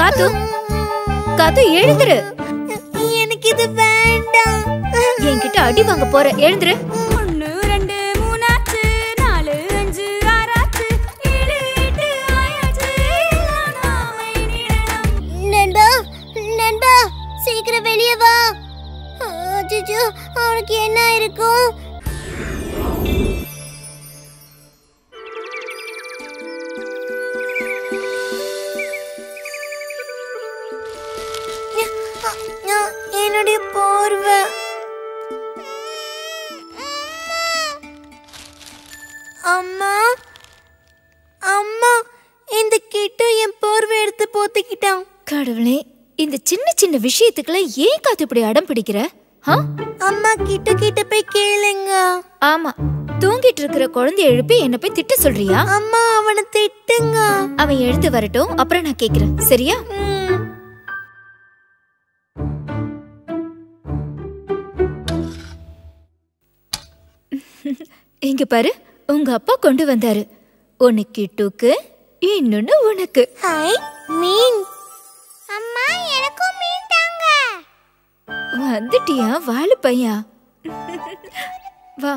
காத்து காத்து எழுந்துரு எனக்கு இது வேண்டாம் என்கிட்ட அடி வாங்க போற எழுந்துரு ஒன்று ரெண்டு மூணாச்சு நாலு அஞ்சு ஆறாச்சு ஏழு எட்டு ஆயாச்சு எல்லாம் நாம இனிடலாம். நண்பா நண்பா சீக்கிரம் வெளியே வா அச்சோ அவனுக்கு என்ன இருக்கும் என்னுடைய போர்வை அம்மா அம்மா இந்த கிட்டு என் போர்வை எடுத்து போத்திக்கிட்டான் கடவுளே இந்த சின்ன சின்ன விஷயத்துக்குலாம் ஏன் காத்து இப்படி அடம் பிடிக்கிற ஆ? அம்மா கிட்ட கிட்ட போய் கேளுங்க ஆமா தூங்கிட்டு இருக்கிற குழந்தைய எழுப்பி என்ன போய் திட்ட சொல்றியா அம்மா அவனை திட்டுங்க அவன் எழுந்து வரட்டும் அப்புறம் நான் கேக்குறேன் சரியா ம். இங்க பாரு உங்க அப்பா கொண்டு வந்தாரு ஒன்னு கிட்டுக்கு இன்னொன்னு உனக்கு ஹாய் மீன் அம்மா எனக்கும் மீன் தாங்க வந்துட்டியா வாழு பையா வா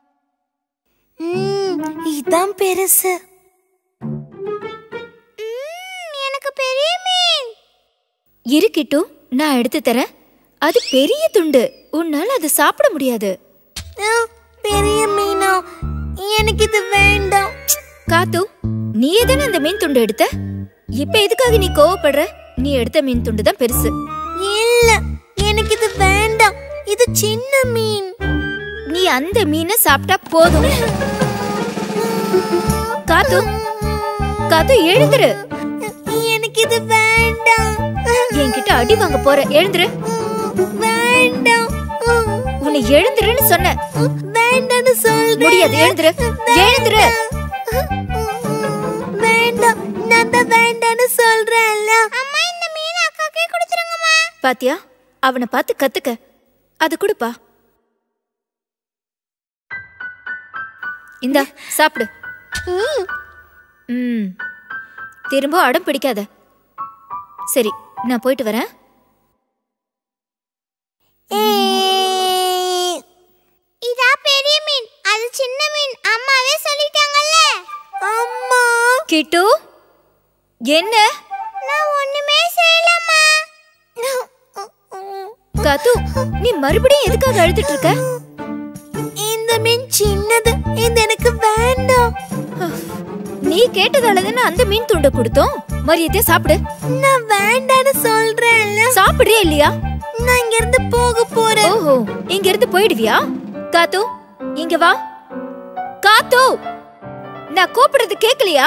ம் இதான் பெருசு எனக்கு பெரிய மீன் இரு கிட்டு நான் எடுத்து தரேன் அது பெரிய துண்டு உன்னால அதை சாப்பிட முடியாது பெரிய மீனா எனக்கு இது வேண்டாம் காத்து நீ தானே அந்த மீன் துண்டு எடுத்த இப்ப எதுக்காக நீ கோவப்படுற நீ எடுத்த மீன் துண்டு தான் பெருசு இல்ல எனக்கு இது வேண்டாம் இது சின்ன மீன் நீ அந்த மீனை சாப்பிட்டா போதும் காத்து காத்து எழுந்துரு எனக்கு இது வேண்டாம் என்கிட்ட அடி வாங்க போற எழுந்துரு வேண்டாம் உன்னை எழுந்துருன்னு சொன்ன வேண்டாம்னு சொல்றேன் முடியாது எழுந்துரு எழுந்துரு வேண்டாம் நான் தான் வேண்டாம்னு சொல்றேன்ல அம்மா இந்த மீன் அக்காக்கே கொடுத்துருங்கம்மா பாத்தியா அவனை பார்த்து கத்துக்க அது கொடுப்பா இந்தா சாப்பிடு ம் திரும்ப அடம் பிடிக்காத சரி நான் போயிட்டு வரேன் இதா பெரிய மீன் அது சின்ன மீன் அம்மாவே சொல்லிட்டாங்கல்ல அம்மா கிட்டு என்ன நான் ஒண்ணுமே செய்யலம்மா காத்து நீ மறுபடியும் எதுக்காக அழுதுட்டு இருக்க இந்த மீன் சின்னது இது எனக்கு வேண்டாம் நீ கேட்டதால தானே அந்த மீன் துண்டை கொடுத்தோம் மரியாதையா சாப்பிடு நான் வேண்டாம்னு சொல்றேன்ல சாப்பிடுறியா இல்லையா நான் இங்க இருந்து போக போறேன் ஓஹோ இங்க இருந்து போயிடுவியா காத்து இங்க வா காத்து நான் கூப்பிடுறது கேக்கலையா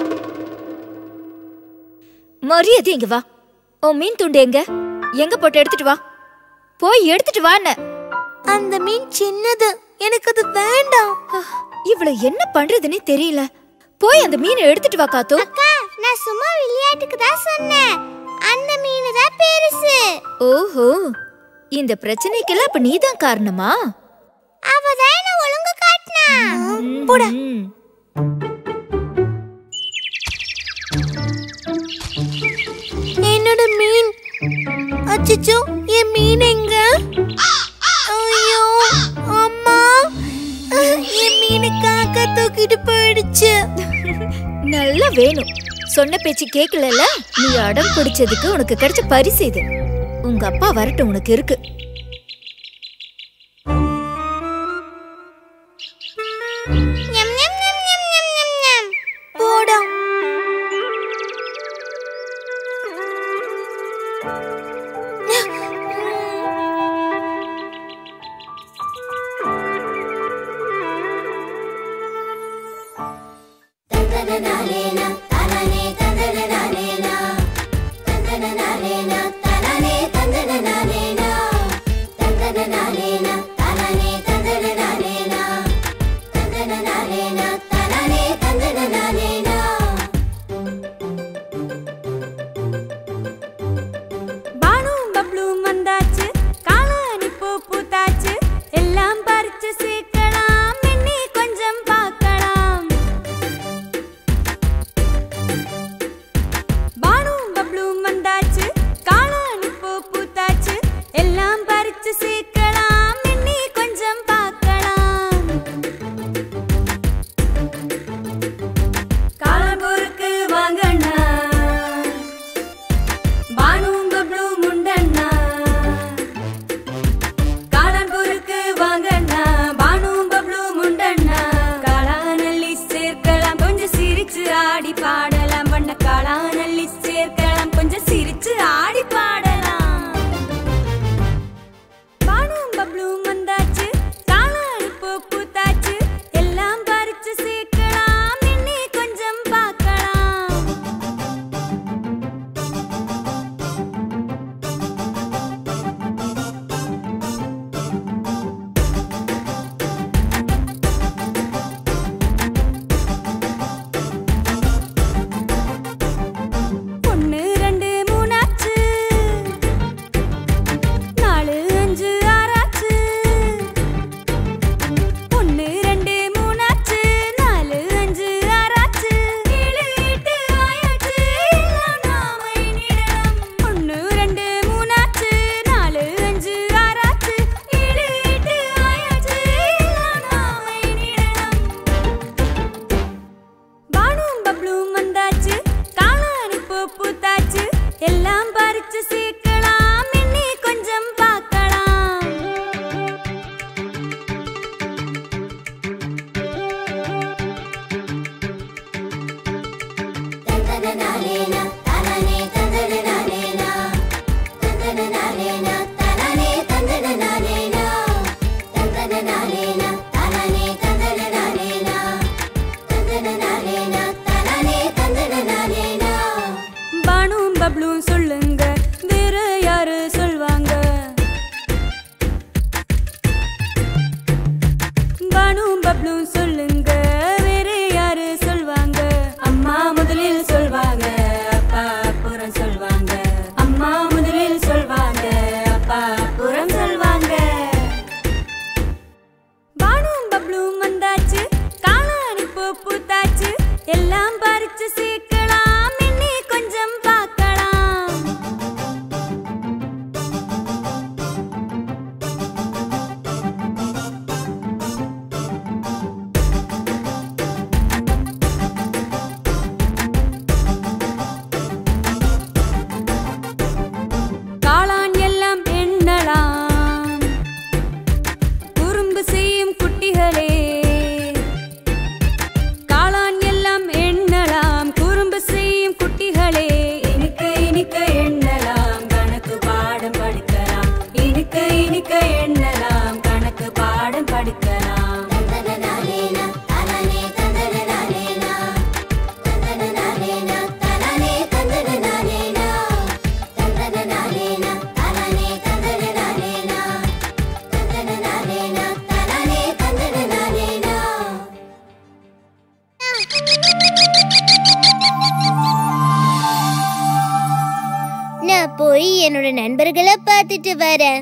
மரியாதை இங்க வா உன் மீன் துண்டு எங்க எங்க போட்டு எடுத்துட்டு வா போய் எடுத்துட்டு வான்னு அந்த மீன் சின்னது எனக்கு அது வேண்டாம் இவள என்ன பண்றதுன்னே தெரியல போய் அந்த மீனை எடுத்துட்டு வா காத்து அக்கா நான் சும்மா விளையாட்டுக்கு தான் சொன்னேன் அந்த மீன் தான் பெருசு ஓஹோ இந்த பிரச்சனைக்கெல்லாம் அப்ப நீதான் காரணமா அவ தான் என்ன ஒழுங்கு காட்டினா போடா என்னோட மீன் அச்சச்சோ என் மீன் எங்க ஐயோ அம்மா என் மீனை காக்கா தூக்கிட்டு போயிடுச்சு நல்லா வேணும் சொன்ன பேச்சு கேக்கலல நீ அடம் பிடிச்சதுக்கு உனக்கு கிடைச்ச பரிசு இது உங்க அப்பா வரட்டும் உனக்கு இருக்கு ஞம், ஞம், ஞம், ஞம், ஞம், ஞம், ஞம். போடா பறிச்சு சேர்க்கலாம் இன்னி கொஞ்சம் பார்க்கலாம் பானும் பப்ளும் சொல்லுங்க வேற யாரு சொல்வாங்க பானும் பப்ளும் சொல்லுங்க வேற யாரு சொல்வாங்க அம்மா முதலில் சொல்வாங்க அப்பா அப்புறம் சொல்வாங்க அம்மா முதலில் சொல்வாங்க அப்பா அப்புறம் சொல்வாங்க பானும் பப்ளும் வந்தாச்சு காளானி பூ பூத்தாச்சு எல்லாம் பறிச்சு சேர்க்கலாம் இன்னி கொஞ்சம் பார்க்கலாம் காளான் எல்லாம் எண்ணலாம் குறும்பு செய்யும் குட்டிகளே காளான் எல்லாம் எண்ணலாம் குறும்பு செய்யும் குட்டிகளே இனிக்க இனிக்க எண்ணலாம் கணக்கு பாடம் படிக்கலாம் இனிக்க இனிக்க எண்ணலாம் கணக்கு பாடம் படிக்கலாம் நான் போய் என்னோட நண்பர்களை பார்த்துட்டு வரேன்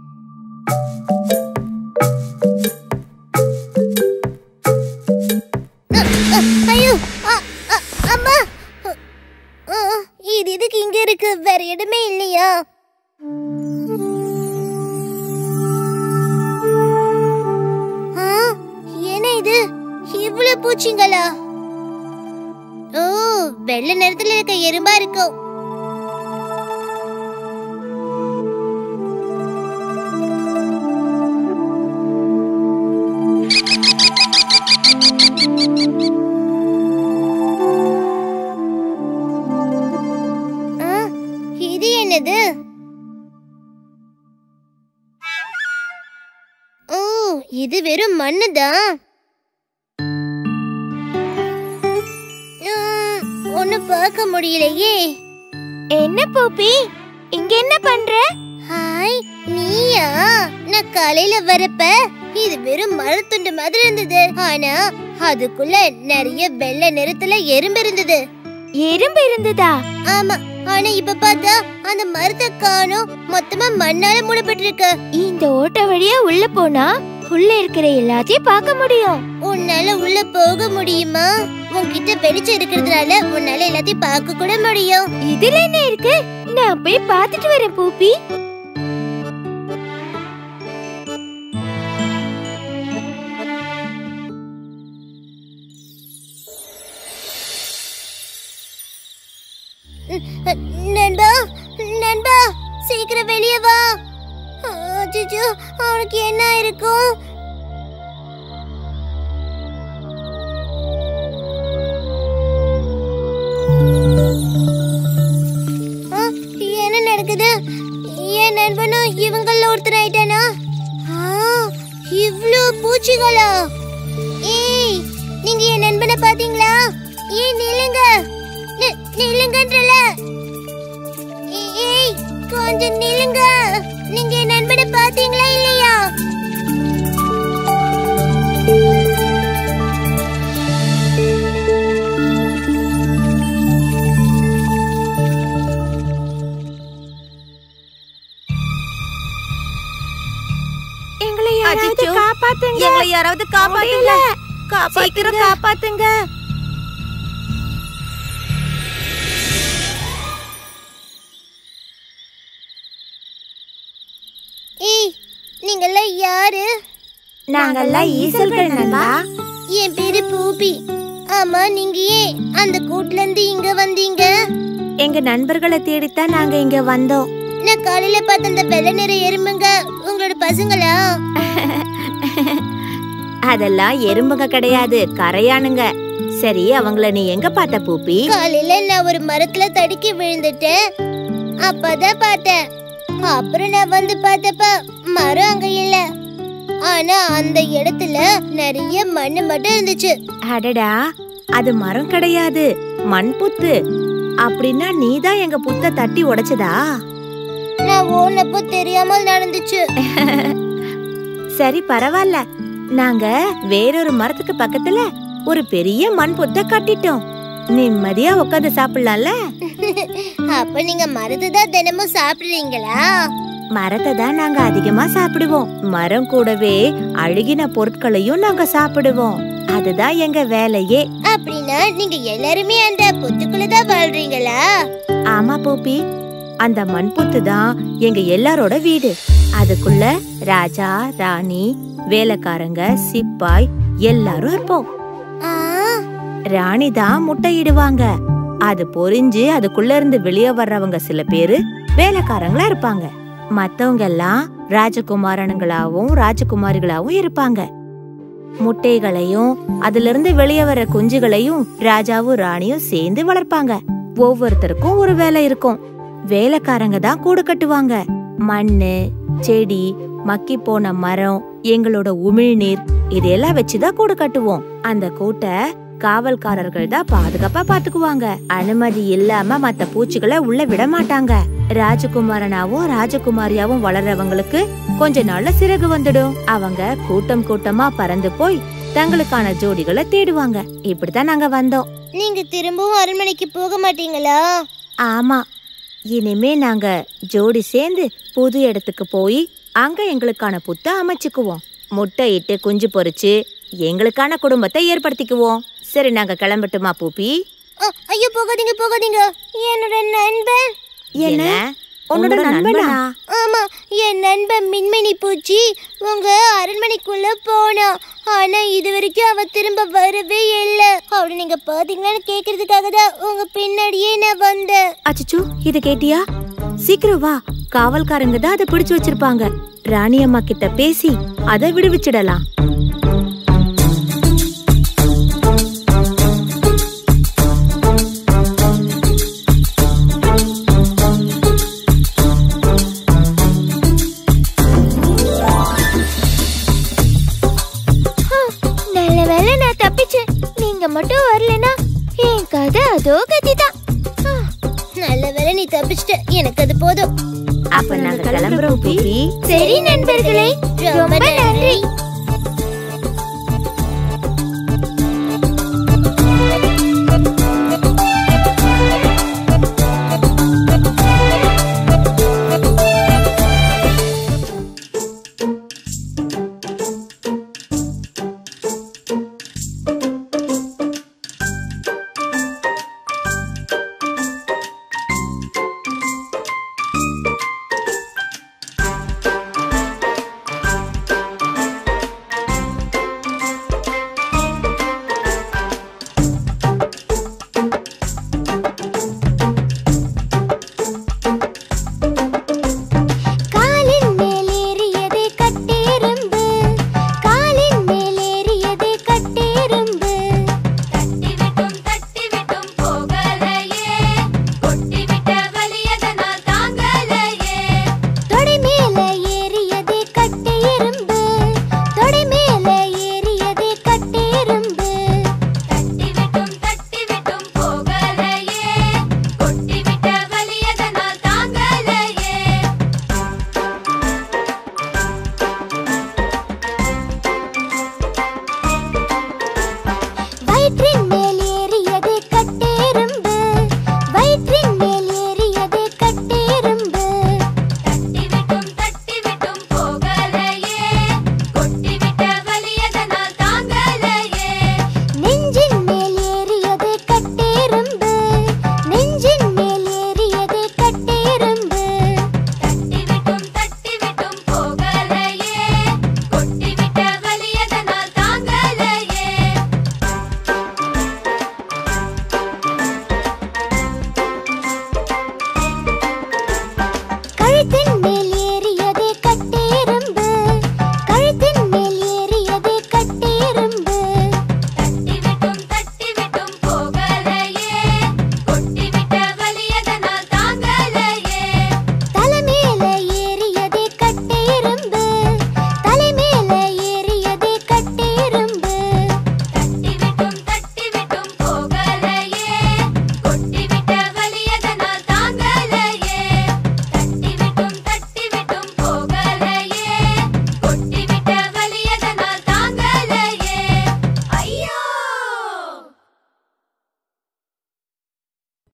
அ, அ, ஐயோ அ, அ, அம்மா அ, அ, இது எதுக்கு இங்க இருக்கு வேற இடமே இல்லையா ஆ, என்ன இது இவ்வளவு பூச்சிங்களா ஓ வெள்ளை நிறத்துல இருக்க எறும்பா இருக்கும் ஆ, இது என்னது ஓ இது வெறும் மண்ணுதான் ஒன்னு பார்க்க முடியலையே என்ன போப்பி இங்க என்ன பண்ற ஹாய் நீயா நான் காலையில வரப்ப இது வெறும் மரத்துண்டு மாதிரி இருந்தது ஆனா அதுக்குள்ள நிறைய வெள்ளை நிறத்துல எறும்பு இருந்தது எறும்பு இருந்ததா ஆமா ஆனா இப்ப பார்த்தா அந்த மரத்தை காணோம் மொத்தமா மண்ணால மூடப்பட்டிருக்கு இந்த ஓட்ட வழியா உள்ள போனா உள்ள இருக்கிற எல்லாத்தையும் பார்க்க முடியும் உன்னால உள்ள போக முடியுமா உன்கிட்ட வெளிச்சம் இருக்கிறதுனால உன்னால எல்லாத்தையும் பார்க்க கூட முடியும் இதுல என்ன இருக்கு நான் போய் பார்த்துட்டு வரேன் பூப்பி நண்பா நண்பா சீக்கிரம் வெளியே வா அச்சச்சோ அவனுக்கு என்ன இருக்கும் ஆ, என்ன நடக்குது என் நண்பனும் இவங்கள ஒருத்தர் ஆயிட்டானா ஆ, இவ்ளோ பூச்சிகளா ஏய் நீங்க என் நண்பனை பாத்தீங்களா ஏய் நில்லுங்க நி- நில்லுங்கன்றல ஏ- ஏய் கொஞ்சம் நில்லுங்க நீங்க என் நண்பனை பாத்தீங்களா இல்லையா எங்களை யாராவது அச்சச்சோ. காப்பாத்துங்க எங்களை யாராவது காப்பாத்துங்க சீக்கிரம் காப்பாத்துங்க ஏய் நீங்கெல்லாம் யாரு நாங்கெல்லாம் ஈசல்கள் நண்பா என் பேரு பூபி ஆமா நீங்க ஏன் அந்த கூட்ல இருந்து இங்க வந்தீங்க எங்க நண்பர்களை தேடித்தான் நாங்க இங்க வந்தோம் நான் காலையில பார்த்த அந்த வெள்ளை நிற எறும்புங்க உங்களோட பசங்களா அதெல்லாம் எறும்புங்க கிடையாது கரையானுங்க சரி அவங்கள நீ எங்க பார்த்த பூப்பி காலையில நான் ஒரு மரத்துல தடுக்கி விழுந்துட்டேன் அப்பதான் பார்த்தேன் அப்புறம் நான் வந்து பார்த்தப்ப மரம் அங்க இல்ல ஆனா அந்த இடத்துல நிறைய மண்ணு மட்டும் இருந்துச்சு அடடா அது மரம் கிடையாது மண் புத்து அப்படின்னா நீதான் எங்க புத்த தட்டி உடைச்சதா நான் ஓனப்போ தெரியாமல் நடந்துச்சு சரி பரவாயில்ல நாங்க வேறொரு மரத்துக்கு பக்கத்துல ஒரு பெரிய மண் புத்த கட்டிட்டோம் நிம்மதியா உட்காந்து சாப்பிடலாம்ல அப்ப நீங்க மரத்தை தான் தினமும் சாப்பிடுறீங்களா மரத்தை தான் நாங்க அதிகமா சாப்பிடுவோம் மரம் கூடவே அழுகின பொருட்களையும் நாங்க சாப்பிடுவோம் அதுதான் எங்க வேலையே அப்படின்னா நீங்க எல்லாருமே அந்த புத்துக்குள்ள தான் வாழ்றீங்களா ஆமா பூப்பி அந்த மண்புத்து தான் எங்க எல்லாரோட வீடு அதுக்குள்ள ராஜா ராணி வேலைக்காரங்க சிப்பாய் எல்லாரும் இருப்போம் ஆ, ராணி தான் முட்டையிடுவாங்க அது பொரிஞ்சு அதுக்குள்ள இருந்து வெளியே வர்றவங்க சில பேரு வேலைக்காரங்களா இருப்பாங்க மத்தவங்க எல்லாம் ராஜகுமாரனுங்களாவும் ராஜகுமாரிகளாவும் இருப்பாங்க முட்டைகளையும் அதுல இருந்து வெளியே வர குஞ்சுகளையும் ராஜாவும் ராணியும் சேர்ந்து வளர்ப்பாங்க ஒவ்வொருத்தருக்கும் ஒரு வேலை இருக்கும் வேலைக்காரங்க தான் கூடு கட்டுவாங்க மண்ணு செடி மக்கி போன மரம் எங்களோட உமிழ்நீர் இதெல்லாம் வச்சுதான் கூடு கட்டுவோம் அந்த கூட்டை காவல்காரர்கள் தான் பாதுகாப்பா பாத்துக்குவாங்க அனுமதி இல்லாம மத்த பூச்சிகளை உள்ள விட மாட்டாங்க ராஜகுமாரனாவும் ராஜகுமாரியாவும் வளர்றவங்களுக்கு கொஞ்ச நாள்ல சிறகு வந்துடும் அவங்க கூட்டம் கூட்டமா பறந்து போய் தங்களுக்கான ஜோடிகளை தேடுவாங்க இப்படித்தான் நாங்க வந்தோம் நீங்க திரும்பவும் அரண்மனைக்கு போக மாட்டீங்களா ஆமா இனிமே நாங்க ஜோடி சேர்ந்து புது இடத்துக்கு போய் அங்க எங்களுக்கான புத்த அமைச்சுக்குவோம் முட்டை இட்டு குஞ்சு பொரிச்சு எங்களுக்கான குடும்பத்தை ஏற்படுத்திக்குவோம் சரி நாங்க கிளம்பட்டுமா பூப்பி அ, ஐயோ போகாதீங்க போகாதீங்க என்னோட நண்பன் என்ன உன்னோட நண்பனா ஆமா என் நண்பன் மின்மினி பூச்சி உங்க அரண்மனைக்குள்ள போனான் ஆனா இது வரைக்கும் அவ திரும்ப வரவே இல்ல அவளை நீங்க பாத்தீங்களான்னு கேக்குறதுக்காக தான் உங்க பின்னாடியே நான் வந்தேன் அச்சச்சோ இத கேட்டியா சீக்கிரம் வா காவல்காரங்க தான் அதை பிடிச்சு வச்சிருப்பாங்க ராணி அம்மா கிட்ட பேசி அதை விடுவிச்சிடலாம் நல்ல வேளை நான் தப்பிச்சேன் நீங்க மட்டும் வரலனா என் கதை அதோ கதி தான் நல்ல வேளை நீ தப்பிச்சிட்ட எனக்கு அது போதும் அப்ப நாங்க கிளம்புறோம் பூபி சரி நண்பர்களே ரொம்ப நன்றி